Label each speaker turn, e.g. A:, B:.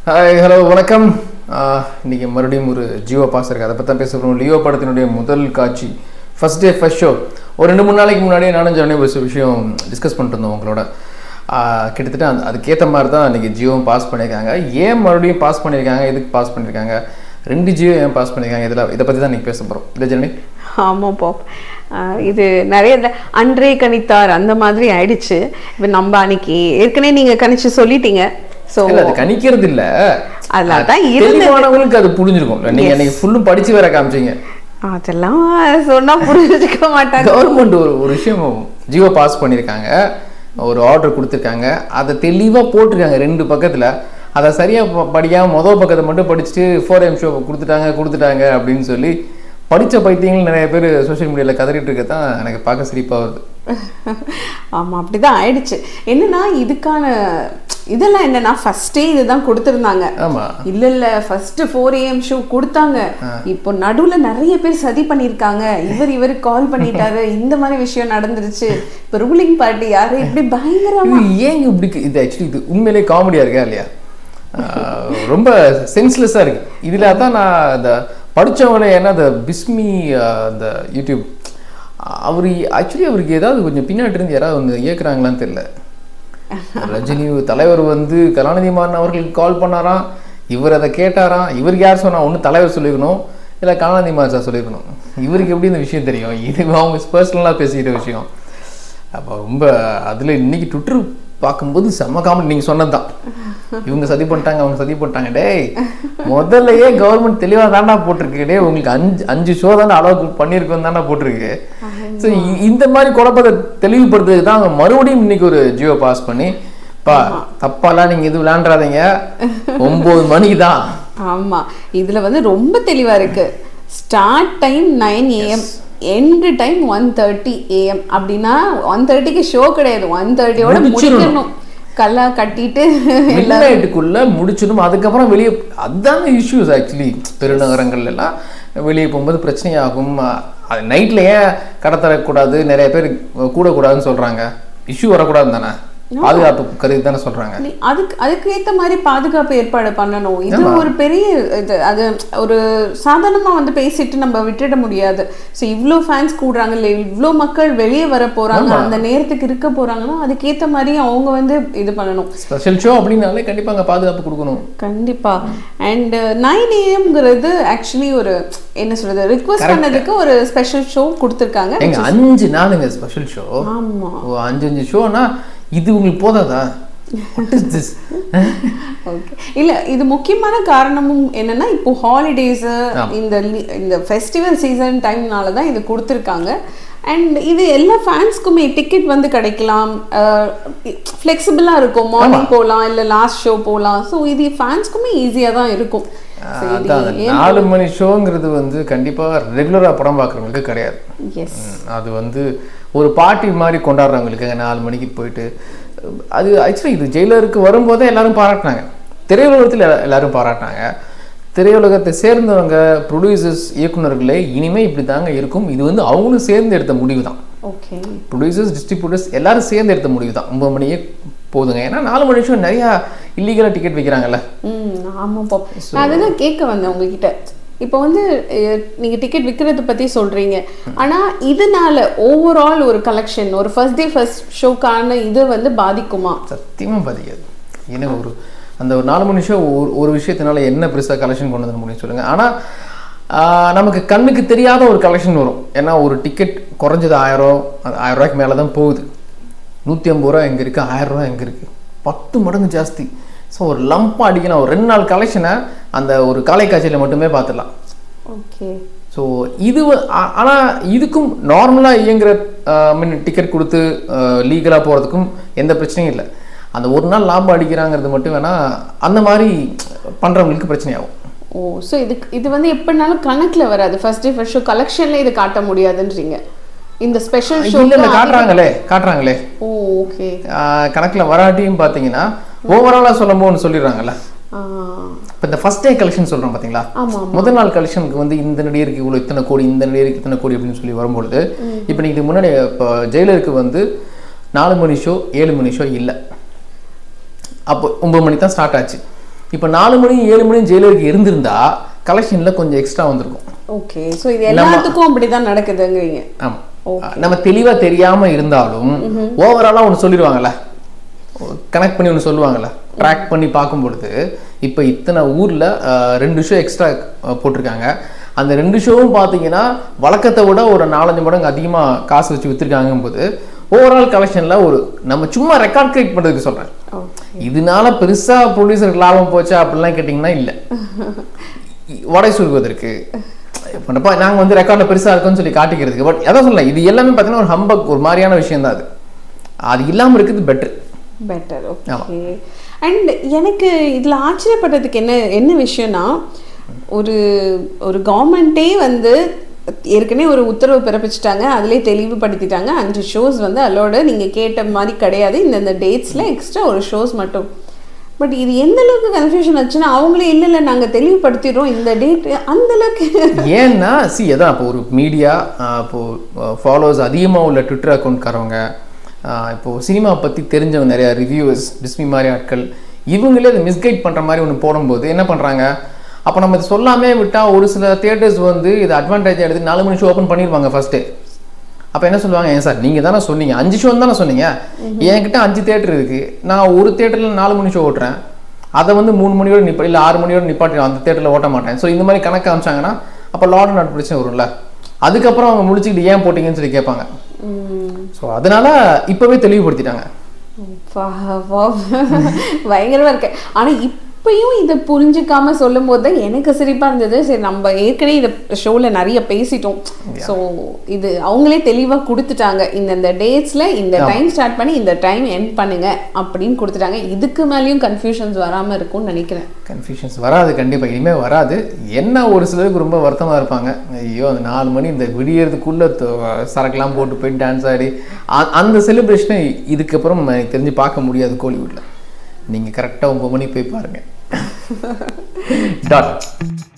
A: Hi hello வணக்கம் ஆஹ், இன்னைக்கு மறுபடியும் ஒரு ஜியோ பாஸ் இருக்கு அதை பற்றி தான் பேச போகிறோம் லியோ படத்தினுடைய முதல் காட்சி ஃபர்ஸ்ட் டே ஃபர்ஸ்ட் ஷோ ஒரு ரெண்டு மூணு நாளைக்கு முன்னாடியே நானும் ஜானே ஒரு சில விஷயம் டிஸ்கஸ் பண்ணிட்டு இருந்தோம் உங்களோட ஆஹ், கிட்டத்தட்ட அந்த அதுக்கேற்ற மாதிரி தான் இன்னைக்கு ஜியோவும் பாஸ் பண்ணியிருக்காங்க ஏன் மறுபடியும் பாஸ் பண்ணியிருக்காங்க எதுக்கு பாஸ் பண்ணியிருக்காங்க ரெண்டு ஜியோ ஏன் பாஸ் பண்ணியிருக்காங்க இதில் இதை பற்றி தான் இன்னைக்கு பேச போகிறோம் இல்லை ஜனனி
B: ஆமாம் பாப் ஆஹ் இது நிறைய இந்த அன்றே கணித்தார் அந்த மாதிரி ஆயிடுச்சு இப்போ நம்ம அன்னைக்கு ஏற்கனவே நீங்க கணிச்சு சொல்லிட்டீங்க ஸோ
A: இல்ல அது கணிக்கிறது இல்ல
B: அதுல தான் இருந்தது.
A: தெளிவானவங்களுக்கு அது புரிஞ்சிருக்கும் நீங்க
B: Yes.
A: இன்னைக்கு ஃபுல்லும் படிச்சு வேற காமிச்சீங்க
B: அதெல்லாம் சொன்னா புரிஞ்சுக்க மாட்டாங்க
A: கவர்மெண்ட் ஒரு ஒரு விஷயம் ஜியோ பாஸ் பண்ணியிருக்காங்க ஒரு ஆர்டர் கொடுத்துருக்காங்க அதை தெளிவாக போட்டிருக்காங்க ரெண்டு பக்கத்தில் அதை சரியாக ப படிக்காம மொதல் பக்கத்தை மட்டும் படிச்சுட்டு ஃபோர் எம் ஷோ கொடுத்துட்டாங்க கொடுத்துட்டாங்க அப்படின்னு சொல்லி படித்த பைத்தியங்கள் நிறைய பேர் சோஷியல் மீடியாவில் கதறிட்டு இருக்க தான் எனக்கு பார்க்க சிரிப்பாக வருது
B: ஆமா அப்படிதான் ஆயிடுச்சு என்னன்னா இதுக்கான இதெல்லாம் என்னன்னா ஃபர்ஸ்டே இதுதான் கொடுத்துருந்தாங்க
A: ஆமாம்
B: இல்ல இல்ல ஃபர்ஸ்ட் ஃபோர் ஏஎம் ஷோ கொடுத்தாங்க இப்போ நடுவுல நிறைய பேர் சதி பண்ணிருக்காங்க இவர் இவருக்கு கால் பண்ணிட்டாரு இந்த மாதிரி விஷயம் நடந்துருச்சு இப்போ ரூலிங் பார்ட்டி யாரு இப்படி பயங்கரமா
A: இது ஏங்க இப்படி இருக்கு? இது ஆக்சுவலி இது உண்மையிலே காமெடியாக இருக்கா இல்லையா ஆஹ் ரொம்ப சென்ஸ்லெஸ்ஸாக இருக்கு இதில் தான் நான் இந்த படித்தவங்களே ஏன்னா அந்த பிஸ்மி ஆஹ் அந்த யூடியூப் அவர் ஆக்சுவலி அவருக்கு ஏதாவது கொஞ்சம் பின்னாடி இருந்து யாராவது வந்து இயக்குறாங்களான்னு தெரியல ரஜினி தலைவர் வந்து கலாநிதி மாறன் அவர்களுக்கு கால் பண்ணாராம் இவர் அதை கேட்டாராம் இவருக்கு யார் சொன்னா ஒன்று தலைவர் சொல்லிக்கணும் இல்லை கலாநிதி மாறன் சார் சொல்லியிருக்கணும் இவருக்கு எப்படி இந்த விஷயம் தெரியும் இது அவங்க பர்சனலாக பேசிக்கிற விஷயம் அப்போ ரொம்ப அதில் இன்னைக்கு ட்விட்டர் பார்க்கும்போது செம்ம காமெடி நீங்கள் சொன்னது தான் இவங்க சதி பண்ணிட்டாங்க அவங்க சதி பண்ணிட்டாங்க டேய் முதல்லயே கவர்மெண்ட் தெளிவாக தாண்டா போட்டிருக்கு டேய் உங்களுக்கு அஞ்சு அஞ்சு ஷோ தானே அளவுக்கு பண்ணியிருக்கோம் தானே போட்டிருக்கு ஸோ இந்த மாதிரி குழப்பத்தை தெளிவுபடுத்துறதுக்கு தான் அவங்க மறுபடியும் இன்னைக்கு ஒரு ஜியோ பாஸ் பண்ணி பா தப்பாலாம் நீங்கள் இது விளையாண்டுறாதீங்க ஒம்பது மணிக்கு தான்
B: ஆமா இதுல வந்து ரொம்ப தெளிவா இருக்கு start time nine AM end time one thirty AM அப்படின்னா ஒன் தேர்ட்டிக்கு ஷோ கிடையாது ஒன் தேர்ட்டியோட
A: முடிச்சிடணும்.
B: முடிக்கணும் கல்லா கட்டிட்டு
A: மிட் நைட்டுக்குள்ள முடிச்சிடும் அதுக்கப்புறம் வெளியே அதுதாங்க இஷ்யூஸ் ஆக்சுவலி பெருநகரங்கள்ல எல்லாம் வெளியே போகும்போது பிரச்சனையாகும் அது நைட்ல ஏன் கடை தரக்கூடாது நிறைய பேர் கூடக்கூடாதுன்னு சொல்றாங்க இஷ்யூ வரக்கூடாது தானே பாதுகாப்பு கருதி தானே சொல்றாங்க
B: நீ- அதுக்கு அதுக்கு ஏத்த மாதிரி பாதுகாப்பு ஏற்பாடு பண்ணணும் இது ஒரு பெரிய இது அது ஒரு சாதாரணமா வந்து பேசிட்டு நம்ம விட்டுட முடியாது ஸோ இவ்ளோ ஃபேன்ஸ் கூடுறாங்க இல்லை இவ்ளோ மக்கள் வெளியே வர போறாங்க அந்த நேரத்துக்கு இருக்க போறாங்கன்னா அதுக்கேத்த மாதிரி அவங்க வந்து இது பண்ணணும்
A: ஸ்பெஷல் ஷோ அப்படின்னாலே கண்டிப்பா அங்க பாதுகாப்பு கொடுக்கணும்
B: கண்டிப்பா அண்ட் நைன் ஏஎம்ங்கிறது ஆக்சுவலி ஒரு என்ன சொல்றது ரிக்வஸ்ட் பண்ணதுக்கு ஒரு ஸ்பெஷல் ஷோ கொடுத்துருக்காங்க
A: எங்க அஞ்சு நாளுங்க ஸ்பெஷல் ஷோ
B: ஆமா
A: ஓ அஞ்சு அஞ்சு ஷோனா இது உங்களுக்கு போதாதா What is this?
B: ஓகே இல்ல இது முக்கியமான காரணமும் என்னன்னா இப்போ ஹாலிடேஸ் இந்த li- இந்த ஃபெஸ்டிவல் சீசன் டைம்னால தான் இது கொடுத்துருக்காங்க அண்ட் இது எல்லா ஃபேன்ஸ்க்குமே டிக்கெட் வந்து கிடைக்கலாம் ஃப்ளெக்சிபிளாக இருக்கும் மார்னிங் போகலாம் இல்லை லாஸ்ட் ஷோ போகலாம் ஸோ இது ஃபேன்ஸ்க்குமே ஈஸியாக தான் இருக்கும் So, இது
A: அதான் அந்த நாலு மணி ஷோங்கிறது வந்து கண்டிப்பா ரெகுலரா படம் பார்க்குறவங்களுக்கு கிடையாது
B: எஸ்
A: ம், அது வந்து ஒரு பார்ட்டி மாதிரி கொண்டாடுறவங்களுக்கு அங்க நாலு மணிக்கு போயிட்டு அது ஆக்சுவலி இது ஜெயிலருக்கு வரும்போதே எல்லாரும் பாராட்டினாங்க திரையுலகத்தில் எல்லா- எல்லாரும் பாராட்டினாங்க திரையுலகத்தை சேர்ந்தவங்க ப்ரொடியூசர்ஸ் இயக்குனர்களே இனிமே இப்படி தாங்க இருக்கும் இது வந்து அவங்களும் சேர்ந்து எடுத்த முடிவு தான்
B: ஓகே
A: ப்ரொடியூசர்ஸ் டிஸ்ட்ரிபியூட்டர்ஸ் எல்லாரும் சேர்ந்து எடுத்த முடிவு தான் ஒன்பது மணியே போதுங்க ஏன்னா நாலு மணி ஷோ நிறையா இல்லீகலாக டிக்கெட் விற்கிறாங்கல்ல
B: ம் ஆமாம் பாப் நான் அதுதான் கேட்க வந்தேன் உங்ககிட்ட இப்போ வந்து அஹ், நீங்க டிக்கெட் விற்கிறத பத்தி சொல்றீங்க ஆனா இதனால ஓவரால் ஒரு கலெக்ஷன் ஒரு ஃபர்ஸ்ட் டே ஃபர்ஸ்ட் ஷோக்கான இது வந்து பாதிக்குமா
A: சத்தியமாக பாதிக்காது ஏன்னா ஒரு அந்த ஒரு நாலு மணி ஷோ ஒரு ஒரு விஷயத்தினால என்ன பெருசாக கலெக்ஷன் கொண்டு வந்து முடியும் சொல்லுங்கள் ஆனால் நமக்கு கண்ணுக்கு தெரியாத ஒரு கலெக்ஷன் வரும் ஏன்னா ஒரு டிக்கெட் குறைஞ்சது ஆயிரம் அது ஆயிரம் ரூபாய்க்கு மேலே தான் போகுது நூற்றி ஐம்பது ரூபா எங்கே இருக்குது ஆயிரம் ரூபா எங்கே இருக்குது பத்து மடங்கு ஜாஸ்தி ஸோ ஒரு லம்பாக அடிக்கலாம் ஒரு ரெண்டு நாள் கலெக்ஷனை அந்த ஒரு காலை காட்சியில் மட்டுமே பார்த்துடலாம்
B: ஓகே
A: ஸோ இது வ- ஆ- ஆனா இதுக்கும் நார்மலாக இயங்குற மீன் டிக்கெட் கொடுத்து லீகலாக போகிறதுக்கும் எந்த பிரச்சனையும் இல்லை அந்த ஒரு நாள் லாபம் அடிக்கிறாங்கிறது மட்டும் வேணா அந்த மாதிரி பண்றவங்களுக்கு பிரச்சனையாகும்
B: ஓ ஸோ இதுக்கு இது வந்து எப்படினாலும் கணக்குல வராது ஃபர்ஸ்ட் டே ஃபர்ஸ்ட் ஷோ கலெக்ஷன்ல இது காட்ட முடியாதுன்றீங்க இந்த ஸ்பெஷல் ஷோ
A: இல்லை இல்லை காட்டுறாங்களே காட்டுறாங்களே
B: ஓ ஓகே
A: கணக்கில் வராட்டியும் பார்த்தீங்கன்னா ஓவராலாக சொல்லும்போது சொல்லிடுறாங்கல்ல இப்போ இந்த ஃபர்ஸ்ட் டே கலெக்ஷன் சொல்கிறோம் பார்த்தீங்களா
B: ஆமா
A: முதல் நாள் கலெக்ஷனுக்கு வந்து இந்த நடிகருக்கு இவ்வளோ இத்தனை கோடி இந்த நடிகருக்கு இத்தனை கோடி அப்படின்னு சொல்லி வரும்பொழுது இப்போ நீங்கள் இதுக்கு முன்னாடி இப்போ ஜெயிலருக்கு வந்து நாலு மணி ஷோ ஏழு மணி ஷோ இல்லை அப்போ ஒம்பது மணி தான் ஸ்டார்ட் ஆச்சு இப்போ நாலு மணி ஏழு மணி ஜெயிலருக்கு இருந்திருந்தா கலெக்ஷன்ல கொஞ்சம் எக்ஸ்ட்ரா வந்திருக்கும்
B: ஓகே ஸோ இது எல்லாத்துக்கும் அப்படிதான் நடக்குதுங்கிறீங்க
A: ஆமா நம்ம தெளிவா தெரியாம இருந்தாலும் ஓவராலா ஒன்று சொல்லிடுவாங்கல்ல கனெக்ட் பண்ணி ஒன்று சொல்லுவாங்கல்ல ட்ராக் பண்ணி பார்க்கும் பொழுது இப்போ இத்தனை ஊர்ல அஹ், ரெண்டு ஷோ எக்ஸ்ட்ரா போட்டிருக்காங்க அந்த ரெண்டு ஷோவும் பார்த்தீங்கன்னா வழக்கத்தை விட ஒரு நாலஞ்சு மடங்கு அதிகமாக காசு வச்சு விற்றுருக்காங்கும் போது ஓவரால் கலெக்ஷனில் ஒரு நம்ம சும்மா ரெக்கார்ட் கிரியேட் பண்ணுறதுக்கு சொல்கிறேன் இதனால பெருசா ப்ரொடியூசருக்கு லாபம் போச்சா அப்படிலாம் கேட்டிங்கன்னா இல்லை வடை சுருகுவதற்கு பண்ணப்பா நாங்கள் வந்து ரெக்கார்டில் பெருசா இருக்குன்னு சொல்லி காட்டிக்கிறதுக்கு பட் அதான் சொல்லலாம் இது எல்லாமே பார்த்தீங்கன்னா ஒரு ஹம்பக் ஒரு மாதிரியான விஷயம் தான் அது அது இல்லாமல் இருக்கிறது பெட்டர்
B: பெட்டர் ஓகே அண்ட் எனக்கு இதில் ஆச்சரியப்பட்டதுக்கு என்ன என்ன விஷயம்னா ஒரு ஒரு கவர்மெண்ட்டே வந்து ஏற்கனவே ஒரு உத்தரவு பிறப்பிச்சிட்டாங்க அதிலே தெளிவுபடுத்திட்டாங்க அஞ்சு ஷோஸ் வந்து அலோட நீங்கள் கேட்ட மாதிரி கிடையாது இந்தந்த டேட்ஸில் எக்ஸ்ட்ரா ஒரு ஷோஸ் மட்டும் பட் இது எந்த அளவுக்கு கன்ஃபியூஷன் ஆச்சுன்னா அவங்களே இல்லை இல்லை நாங்கள் தெளிவுபடுத்திடுறோம் இந்த டேட் அந்த அளவுக்கு
A: ஏன்னா சி அதான் இப்போ ஒரு மீடியா இப்போ ஃபாலோவர்ஸ் அதிகமாக உள்ள ட்விட்டர் அக்கௌண்ட்காரவங்க இப்போ சினிமா பற்றி தெரிஞ்சவங்க நிறையா ரிவ்யூவர்ஸ் பிஸ்மி மாதிரி ஆட்கள் இவங்களே அதை மிஸ்கைட் பண்ணுற மாதிரி ஒன்று போடும்போது என்ன பண்ணுறாங்க அப்போ நம்ம இது சொல்லாமே விட்டால் ஒரு சில தியேட்டர்ஸ் வந்து இது அட்வான்டேஜ் எடுத்து நாலு மணி ஷோ ஓப்பன் பண்ணிடுவாங்க ஃபஸ்ட்டு அப்போ என்ன சொல்லுவாங்க ஏன் சார் நீங்கள் தானே சொன்னீங்க அஞ்சு ஷோ தானே சொன்னீங்க என்கிட்ட அஞ்சு தேட்டர் இருக்கு நான் ஒரு தேட்டரில் நாலு மணி ஷோ ஓட்டுறேன் அதை வந்து மூணு மணியோட நிப்பா இல்லை ஆறு மணியோட நிப்பாட்டி அந்த தேட்டரில் ஓட்ட மாட்டேன் ஸோ இந்த மாதிரி கணக்கு காமிச்சாங்கன்னா அப்போ லாட் நாட் பிரச்சனை வரும்ல அதுக்கப்புறம் அவங்க முடிச்சுக்கிட்டு ஏன் போட்டீங்கன்னு சொல்லி கேட்பாங்க ஸோ அதனால இப்போவே தெளிவுபடுத்திட்டாங்க
B: வா- வா. பயங்கரமா இருக்கு ஆனா இப்பயும் இதை புரிஞ்சுக்காம சொல்லும் போது தான் எனக்கு சிரிப்பா இருந்தது சரி நம்ம ஏற்கனவே இதை ஷோல நிறைய பேசிட்டோம் ஸோ இது அவங்களே தெளிவா கொடுத்துட்டாங்க இந்த டேட்ஸ்ல இந்த டைம் ஸ்டார்ட் பண்ணி இந்த டைம் எண்ட் பண்ணுங்க அப்படின்னு கொடுத்துட்டாங்க இதுக்கு மேலேயும் கன்ஃபியூஷன்ஸ் வராம இருக்கும்னு நினைக்கிறேன்
A: கன்ஃபியூஷன்ஸ் வராது கண்டிப்பாக இனிமேல் வராது என்ன ஒரு சிலருக்கு ரொம்ப வருத்தமாக இருப்பாங்க ஐயோ அந்த நாலு மணி இந்த விடியறதுக்குள்ளே சரக்குலாம் போட்டு போய் டான்ஸ் ஆடி அ- அந்த செலிப்ரேஷனை இதுக்கப்புறம் எனக்கு தெரிஞ்சு பார்க்க முடியாது கோலிவுட்டில் நீங்கள் கரெக்டாக ஒம்பது மணிக்கு போய் பாருங்கள் டாட்